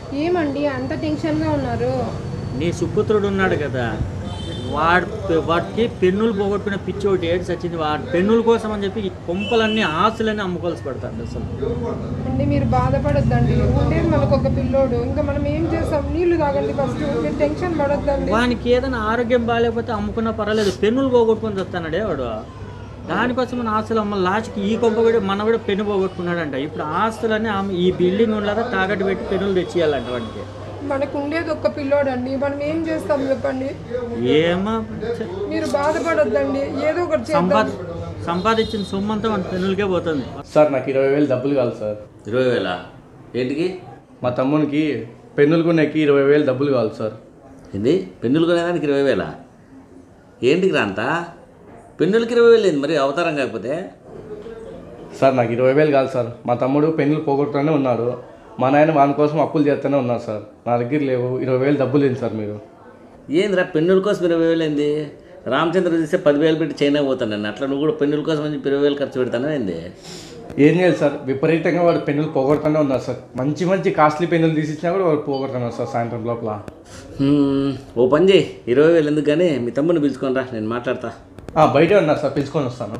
ఏమండి అంత టెన్షన్గా ఉన్నారు నీ సుపుత్రుడు ఉన్నాడు కదా వాడు వాడికి పెన్నులు పోగొట్టుకున్న పిచ్చి ఒకటి ఏడ్స్ వచ్చింది వాడి పెన్నుల కోసం అని చెప్పి ఈ కొంపలన్నీ ఆస్తులన్నీ అమ్ముకోవాల్సి పడతాడు అసలు అండి మీరు బాధపడొద్దండి ఉండేది మనకు ఒక పిల్లోడు ఇంకా మనం ఏం చేస్తాం నీళ్లు తాగండి ఫస్ట్ మీరు టెన్షన్ పడొద్దండి వానికి ఏదైనా ఆరోగ్యం బాగాలేకపోతే అమ్ముకున్నా పర్వాలేదు పెన్నులు పోగొట్టుకొని వస్తానడే వాడు దానికోసం మన ఆస్తులు అమ్మ లాస్ట్కి ఈ కొంప కూడా మన కూడా పెన్ను పోగొట్టుకున్నాడంట ఇప్పుడు ఆస్తులన్నీ ఆమె ఈ బిల్డింగ్ ఉండగా తాకట్టు పెట్టి పెన్నులు తెచ్చియాలంట వాడికి మనకు ఉండేది ఒక్క పిల్లోడు అండి మనం ఏం చేస్తాం చెప్పండి ఏమో మీరు బాధపడొద్దండి ఏదో ఒకటి చేద్దాం సంపాద సంపాదించిన సొమ్ము అంతా మన పెన్నులకే పోతుంది సార్ నాకు ఇరవై వేలు డబ్బులు కావాలి సార్ ఇరవై వేల ఏంటికి మా తమ్మునికి పెన్నులు కొనేకి ఇరవై వేలు డబ్బులు కావాలి సార్ ఏంది పెన్నులు కొనేదానికి ఇరవై వేల ఏంటికి రాంత పెన్నులకి ఇరవై వేలు ఏంది మరి అవతారం కాకపోతే సార్ నాకు ఇరవై వేలు కావాలి సార్ మా తమ్ముడు పెన్నులు పోగొట్టుతూనే ఉన్నాడు మా నాయన వాని కోసం అప్పులు చేస్తూనే ఉన్నారు సార్ నా దగ్గర లేవు ఇరవై వేలు డబ్బులు ఏంటి సార్ మీరు ఏందిరా పెన్నుల కోసం ఇరవై వేలు ఏంది రామచంద్ర చూస్తే పదివేలు పెట్టి చైనా పోతాను నేను అట్లా నువ్వు కూడా పెన్నుల కోసం అని చెప్పి ఇరవై వేలు ఖర్చు పెడతాను ఏంది ఏం చేయాలి సార్ విపరీతంగా వాడు పెన్నులు పోగొడుతూనే ఉన్నారు సార్ మంచి మంచి కాస్ట్లీ పెన్నులు తీసిచ్చినా కూడా వాడు పోగొడుతున్నారు సార్ సాయంత్రం లోపల హ్మ్, ఓ పని చేయి ఇరవై వేలు ఎందుకు కానీ మీ తమ్ముని పిలుచుకొని రా నేను మాట్లాడతా ఆ, బయటే ఉన్నారు సార్ పిలుచుకొని వస్తాను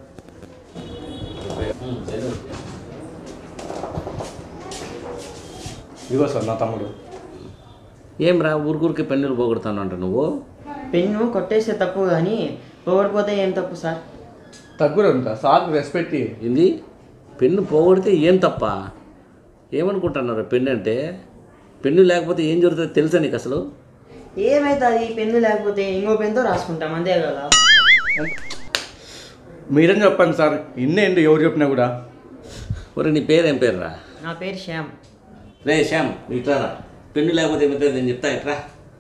ఇదిగో సార్ నా తమ్ముడు ఏం రా ఊరికూరికి పెన్నులు పోగొడతాను అంట నువ్వు పెన్ను కొట్టేస్తే తప్పు కానీ పోగొడిపోతే ఏం తప్పు సార్ తగ్గురు ఉంటా సార్ రెస్పెక్ట్ ఇయ్యి. ఏంది పెన్ను పోగొడితే ఏం తప్ప ఏమనుకుంటున్నారు పెన్ను అంటే పెన్ను లేకపోతే ఏం జరుగుతుందో తెలుసా నీకు అసలు ఏమవుతుంది పెన్ను లేకపోతే ఇంకో పెన్తో రాసుకుంటాం అంతే కదా మీరేం చెప్పండి సార్ ఇన్నేంటి ఎవరు చెప్పినా కూడా ఒరే నీ పేరు ఏం పేరు రా నా పేరు శ్యామ్ రే శ్యామ్ ఇట్లా రా పెన్ను లేకపోతే ఏమవుతుంది నేను చెప్తా ఇట్రా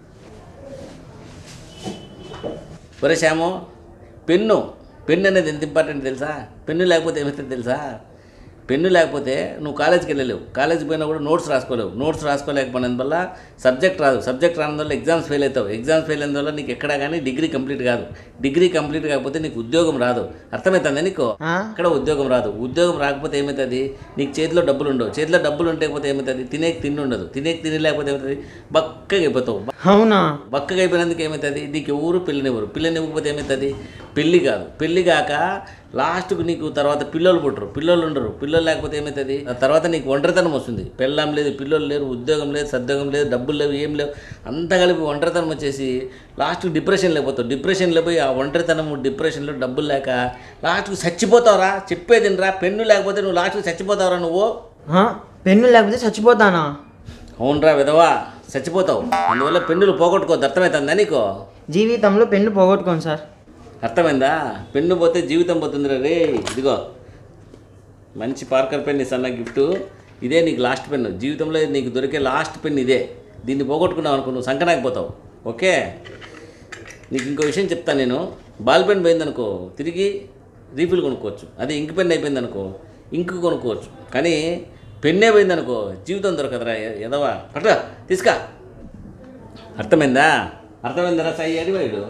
ఒరే శ్యాము పెన్ను పెన్ను అనేది ఎంత ఇంపార్టెంట్ తెలుసా పెన్ను లేకపోతే ఏమవుతుంది తెలుసా పెన్ను లేకపోతే నువ్వు కాలేజ్కి వెళ్ళలేవు కాలేజ్కి పోయినా కూడా నోట్స్ రాసుకోలేవు నోట్స్ రాసుకోలేకపోయినందువల్ల సబ్జెక్ట్ రాదు సబ్జెక్ట్ రానందువల్ల ఎగ్జామ్స్ ఫెయిల్ అవుతావు ఎగ్జామ్స్ ఫెయిల్ అయినందువల్ల నీకు ఎక్కడా కానీ డిగ్రీ కంప్లీట్ కాదు డిగ్రీ కంప్లీట్ కాకపోతే నీకు ఉద్యోగం రాదు అర్థమవుతుందా నీకు ఆ? అక్కడ ఉద్యోగం రాదు ఉద్యోగం రాకపోతే ఏమవుతుంది నీకు చేతిలో డబ్బులు ఉండవు చేతిలో డబ్బులు ఉండకపోతే ఏమవుతుంది తినేకి తిండి ఉండదు తినేకి తిండి లేకపోతే ఏమవుతుంది బక్కగా అయిపోతావు అవునా బక్కగా అయిపోయినందుకు ఏమవుతుంది నీకు ఎవరు పిల్లనివ్వరు పిల్లనివ్వకపోతే ఏమవుతుంది పెళ్ళి కాదు పెళ్ళి కాక లాస్ట్కు నీకు తర్వాత పిల్లలు పుట్టరు పిల్లలు ఉండరు పిల్లలు లేకపోతే ఏమవుతుంది ఆ తర్వాత నీకు ఒంటరితనం వస్తుంది పెళ్ళాం లేదు పిల్లలు లేరు ఉద్యోగం లేదు సద్యోగం లేదు డబ్బులు లేవు ఏం లేవు అంతా కలిపి ఒంటరితనం వచ్చేసి లాస్ట్కి డిప్రెషన్ లేకపోతావు డిప్రెషన్ లేకపోయి ఆ ఒంటరితనము డిప్రెషన్లో డబ్బులు లేక లాస్ట్కి చచ్చిపోతావురా చెప్పేదినరా పెన్ను లేకపోతే నువ్వు లాస్ట్కి చచ్చిపోతావురా నువ్వు ఆ? పెన్ను లేకపోతే చచ్చిపోతానా అవునరా విధవా చచ్చిపోతావు అందువల్ల పెన్నులు పోగొట్టుకోవద్దు అర్థమవుతుందా నీకు జీవితంలో పెన్ను పోగొట్టుకోను సార్ అర్థమైందా పెన్ను పోతే జీవితం పోతుందిరా రే ఇదిగో మంచి పార్కర్ పెన్ ఇస్తాను నా గిఫ్ట్ ఇదే నీకు లాస్ట్ పెన్ జీవితంలో నీకు దొరికే లాస్ట్ పెన్ ఇదే దీన్ని పోగొట్టుకున్నావు అనుకో నువ్వు సంకనాకపోతావు ఓకే నీకు ఇంకో విషయం చెప్తాను నేను బాల్ పెన్ పోయిందనుకో తిరిగి రీఫిల్ కొనుక్కోవచ్చు అదే ఇంక్ పెన్ అయిపోయిందనుకో ఇంక్ కొనుక్కోవచ్చు కానీ పెన్నే పోయిందనుకో జీవితం దొరకదురా ఎ- ఎదవా పట్ట తీసుకా అర్థమైందా అర్థమైందరా సై అడివాడు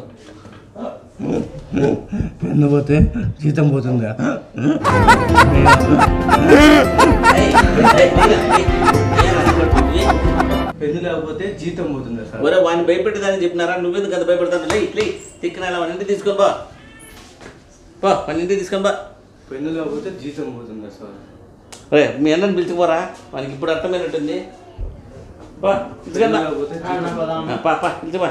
పెన్ను పోతే జీతం పోతుందా పెన్ను లేకపోతే జీతం పోతుందా సార్ ఒరే వాడిని భయపెట్టేదాన్ని చెప్పినారా నువ్వెందుకు అంత భయపడతాను లే ఇట్లే తిక్కనాల వాడి ఇంటికి తీసుకొని బా పో వాడి ఇంటికి తీసుకొని బా పెన్ను లేకపోతే జీతం పోతుందా సార్ ఒరే మీ అన్నని పిలిచిపోరా వానికి ఇప్పుడు అర్థమైనట్టుంది పా తీసుకొని బా. లేకపోతే ఆ, పా పా పిలిచిపో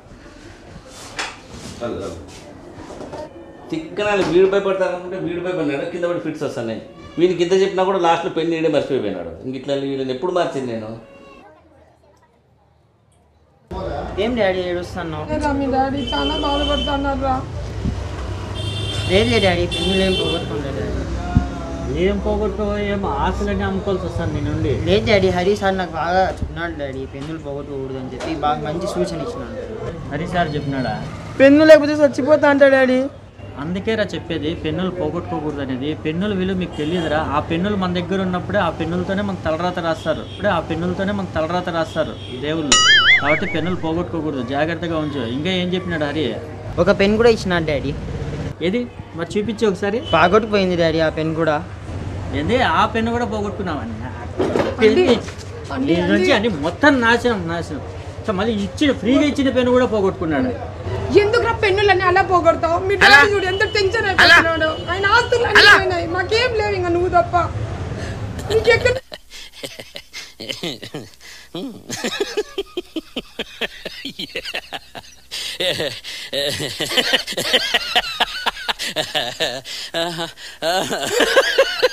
తిక్కనాలు వీడు భయపడతాను అనుకుంటే వీడు భయపడినాడు కింద పడి ఫిట్స్ వస్తున్నాయి వీనికి ఇంత చెప్పినా కూడా లాస్ట్లో పెన్ నీడే మర్చిపోయినాడు ఇంక ఇట్లా వీళ్ళని ఎప్పుడు మార్చింది నేను ఏం డాడీ ఏడుస్తున్నావు రా మీ డాడీ చాలా బాధపడుతున్నారు రా లేదులే డాడీ పెన్నులు ఏం పోగొట్టుకుంటా డాడీ ఏం పోగొట్టుకో ఏం ఆస్తులన్నీ అమ్ముకోవాల్సి వస్తుంది నీ నుండి లేదు డాడీ హరి సార్ నాకు బాగా చెప్పినాడు డాడీ పెన్నులు పోగొట్టుకోకూడదు అని చెప్పి బాగా మంచి సూచన ఇచ్చినాడు హరి సార్ చెప్పినాడా పెన్ను లేకపోతే చచ్చిపోతా అంటా డాడీ అందుకేరా చెప్పేది పెన్నులు పోగొట్టుకోకూడదు అనేది పెన్నుల విలువ మీకు తెలియదురా ఆ పెన్నులు మన దగ్గర ఉన్నప్పుడే ఆ పెన్నులతోనే మనకు తలరాత రాస్తారు ఇప్పుడే ఆ పెన్నులతోనే మనకు తలరాత రాస్తారు ఈ దేవుళ్ళు కాబట్టి పెన్నులు పోగొట్టుకోకూడదు జాగ్రత్తగా ఉంచు ఇంకా ఏం చెప్పినాడు హరి ఒక పెన్ కూడా ఇచ్చినాడు డాడీ ఏది మరి చూపించి ఒకసారి పోగొట్టుకుపోయింది డాడీ ఆ పెన్ కూడా ఏంది ఆ పెన్ను కూడా పోగొట్టుకున్నావని అండి అన్ని దీని నుంచి అన్ని మొత్తం నాశనం నాశనం సో మళ్ళీ ఇచ్చిన ఫ్రీగా ఇచ్చిన పెన్ను కూడా పోగొట్టుకున్నాడు ఎందుకు పెన్నులన్నీ అలా పోగొడతావు మీ డాడీ చూడు ఎంత టెన్షన్ అయిపోతున్నాడు ఆయన ఆస్తులు అన్నీ పోయినాయి మాకేం లేవు ఇంకా నువ్వు తప్ప ఇంకెక్కడ Uh-huh.